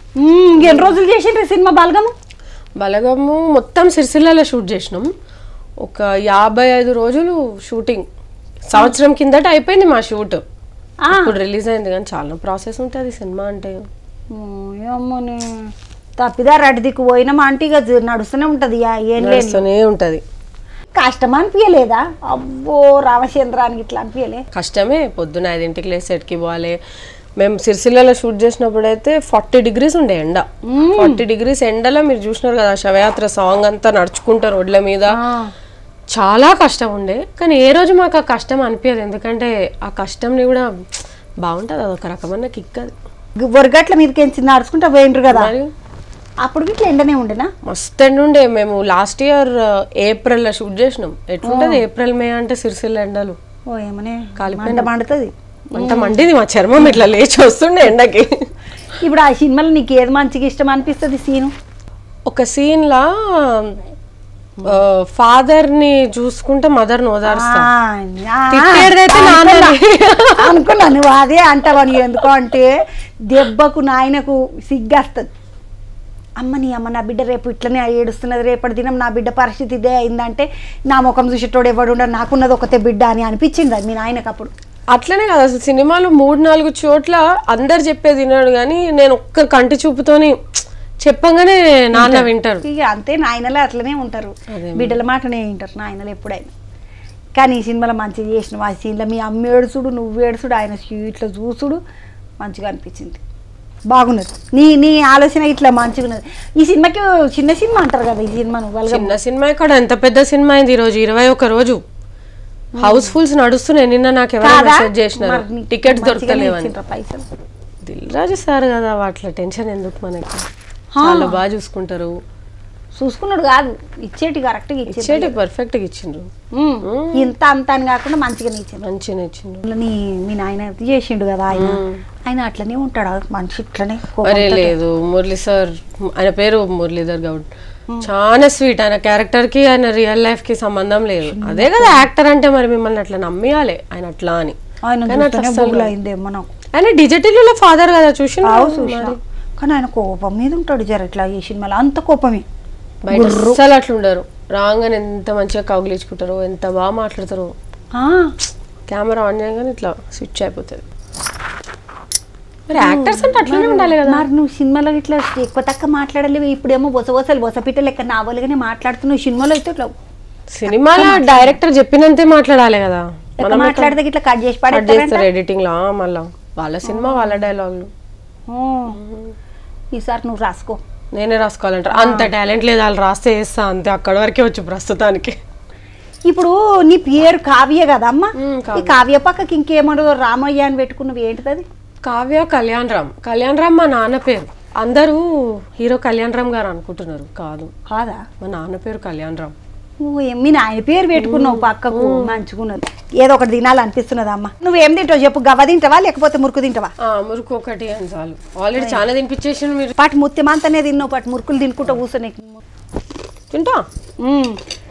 మ్మ్, ఇంకెన్ని రోజులు చేసిండ్రు ఈ సినిమా బలగము బలగము మొత్తం సిరిసిల్లలో షూట్ చేసినాం ఒక యాభై ఐదు రోజులు షూటింగ్ సంవత్సరం కిందట అయిపోయింది మా షూట్ ఆ. ఇప్పుడు రిలీజ్ అయింది కానీ చాలా ప్రాసెస్ ఉంటుంది సినిమా అంటే ఏమోని తప్పిదారు అటు దిక్కు పోయినామా అంటే ఇక జ- నడుస్తూనే ఉంటది యా, ఏం లేదు నడుస్తూనే ఉంటది కష్టం అనిపించలేదా అబ్బో రామచంద్రానికి ఇట్లా అనిపించలే కష్టమే పొద్దున ఐదింటికి లేసి సెట్కి పోవాలి మేము సిరిసిల్లలో షూట్ చేసినప్పుడు అయితే ఫార్టీ డిగ్రీస్ ఉండే ఎండ ఫార్టీ డిగ్రీస్ ఎండలో మీరు చూసినారు కదా శవయాత్ర సాంగ్ అంతా నడుచుకుంటారు రోడ్ల మీద చాలా కష్టం ఉండే కానీ ఏ రోజు మాకు ఆ కష్టం అనిపించదు ఎందుకంటే ఆ కష్టంని కూడా బాగుంటుంది అదొక రకమైన కిక్ అది వరగట్ల మీదకి ఎంచి నడుచుకుంటా పోయిండ్రు కదా మరియు అప్పుడు ఇట్లా ఎండనే ఉండేనా మస్తు ఎండ ఉండే మేము లాస్ట్ ఇయర్ ఏప్రిల్లో షూట్ చేసినాం ఎట్లుంటది ఏప్రిల్ మే అంటే సిరిసిల్ల ఎండలు ఓ ఏమనే కాలిపోయిన- మంట మండుతుంది అంత మండిది మా చర్మం ఇట్లా లేచి వస్తుండే ఎండకి ఇప్పుడు ఆ సినిమాలో నీకు ఏది మంచిగా ఇష్టం అనిపిస్తుంది సీను ఒక సీన్ లా ఫాదర్ ని చూసుకుంటే మదర్ ని ఓదారుస్తా తిట్టేదైతే నాన్నని. అనుకున్నా నువ్వు అదే అంటావని ఎందుకు అంటే దెబ్బకు నాయనకు సిగ్గేస్తుంది అమ్మ నీ అమ్మ నా బిడ్డ రేపు ఇట్లనే ఏడుస్తున్నది రేపటి దినం నా బిడ్డ పరిస్థితి ఇదే అయిందంటే నా ముఖం చూసేటోడు ఎవడు ఉండడు నాకున్నది ఒకతే బిడ్డ అని అనిపించింది అది మీ నాయనకు అప్పుడు అట్లనే కదా అసలు సినిమాలో మూడు నాలుగు చోట్ల అందరు చెప్పేది విన్నాడు కానీ నేను ఒక్క కంటి చూపుతోని చెప్పంగానే నాన్న వింటారు ఇక అంతే నాయనలు అట్లనే ఉంటారు బిడ్డల మాటనే వింటారు నాయనలు ఎప్పుడైనా కానీ ఈ సినిమాలో మంచిగా చేసిన ఆ సీన్లో మీ అమ్మ ఏడుచుడు నువ్వు ఏడుచుడు ఆయన ఇట్లా చూసుడు మంచిగా అనిపించింది బాగున్నది నీ నీ ఆలోచన ఇట్లా మంచిగా ఉన్నది ఈ సినిమాకి చిన్న సినిమా అంటారు కదా ఈ సినిమా నువ్వు వాళ్ళగా చిన్న సినిమా ఇక్కడ ఎంత పెద్ద సినిమా అయింది ఈ రోజు ఇరవై ఒక రోజు హౌస్ ఫుల్స్ నడుస్తున్నాయి నిన్న నాకు ఎవరైనా కాదా? మెసేజ్ చేసినారు మరి నీకు టికెట్స్ మంచిగానే దొరకలేవని ఇచ్చిండ్రా పైసలు దిల్ రాజు సార్ కదా వాటిలో టెన్షన్ ఎందుకు మనకి చాలా బాగా చూసుకుంటారు చూసుకున్నాడు కాదు ఇచ్చేటి కరెక్ట్గా ఇచ్చేటి ఇచ్చేటి పర్ఫెక్ట్ గా ఇచ్చిండ్రు ఇంత అంత అని కాకుండా మంచిగానే ఇచ్చిండు మంచిగా ఇచ్చిండ్రు అట్లా నీ మీ నాయన చేసిండు కదా ఆయన ఆయన అట్లనే ఉంటాడు మనిషి ఇట్లనే అరే లేదు మురళి సార్ ఆయన పేరు మురళీధర్ గౌడ్ చాలా స్వీట్ ఆయన క్యారెక్టర్ కి ఆయన రియల్ లైఫ్ కి సంబంధం లేదు అదే కదా యాక్టర్ అంటే మరి మిమ్మల్ని అట్లా నమ్మియాలి ఆయన అట్లా అని ఆయన కానీ అట్లా చూస్తేనే అస్సలు బుగులు అయిందేమో నాకు ఆయన డిజిటల్ ఫాదర్ కదా చూసి ఆవు చూసిన కానీ ఆయన కోపం మీద ఉంటాడు జర ఇట్లా ఈ సినిమాలో అంత కోపమే బయట అస్సలు అట్లా ఉండరు రాగానే ఎంత మంచిగా కౌగిలించుకుంటారో ఎంత బాగా మాట్లాడతారో ఆ, కెమెరా ఆన్ చేయగానే ఇట్లా స్విచ్ అయిపోతుంది మరి యాక్టర్స్ అంటే అట్లనే ఉండాలి కదా మరి నువ్వు సినిమాలో ఇట్లా ఎక్కువ తక్కువ మాట్లాడలేవు ఇప్పుడేమో బొస బొసలు బొసపిట్ట లెక్క నావలుగానే మాట్లాడుతున్నావు సినిమాలో అయితే ఇట్లా సినిమాలో డైరెక్టర్ చెప్పినంతే మాట్లాడాలి కదా ఎక్కువ మాట్లాడితే ఇట్లా కట్ చేసి కట్ పడేస్తారంట చేస్తారు ఎడిటింగ్ లో ఆ, మళ్ళా వాళ్ళ సినిమా వాళ్ళ డైలాగులు ఓ, ఈసారి నువ్వు రాసుకో నేనే రాసుకోవాలంటారు అంత టాలెంట్ లేదు వాళ్ళు రాస్తే వేస్తా అంతే అక్కడ వరకే వచ్చు ప్రస్తుతానికి ఇప్పుడు నీ పేరు కావ్య కదమ్మా మ్మ్, ఈ కావ్య పక్కకి ఇంకేమో రామయ్య అని పెట్టుకున్నవి ఏంటిది అది కావ్య కళ్యాణ్ రామ్ కళ్యాణ్ రామ్ మా నాన్న పేరు అందరూ హీరో కళ్యాణ్ రామ్ గారు అనుకుంటున్నారు కాదు కాదా మా నాన్న పేరు కళ్యాణ్ రామ్ నువ్వు ఏం- మీ నాయన పేరు పెట్టుకున్నావు పక్కకు మంచుకున్నది ఏదో ఒకటి తినాలి అనిపిస్తున్నది అమ్మ నువ్వేం తింటావు చెప్పు గవ్వ తింటావా లేకపోతే మురుకు తింటావా ఆ, మురుకు ఒకటి అని చాలు ఆల్రెడీ చాలా తినిపించేసి మీరు పాటు ముత్యమంతనే తిన్నావు పాటు మురుకులు తినుకుంటా కూర్చొని తింటా మ్మ్.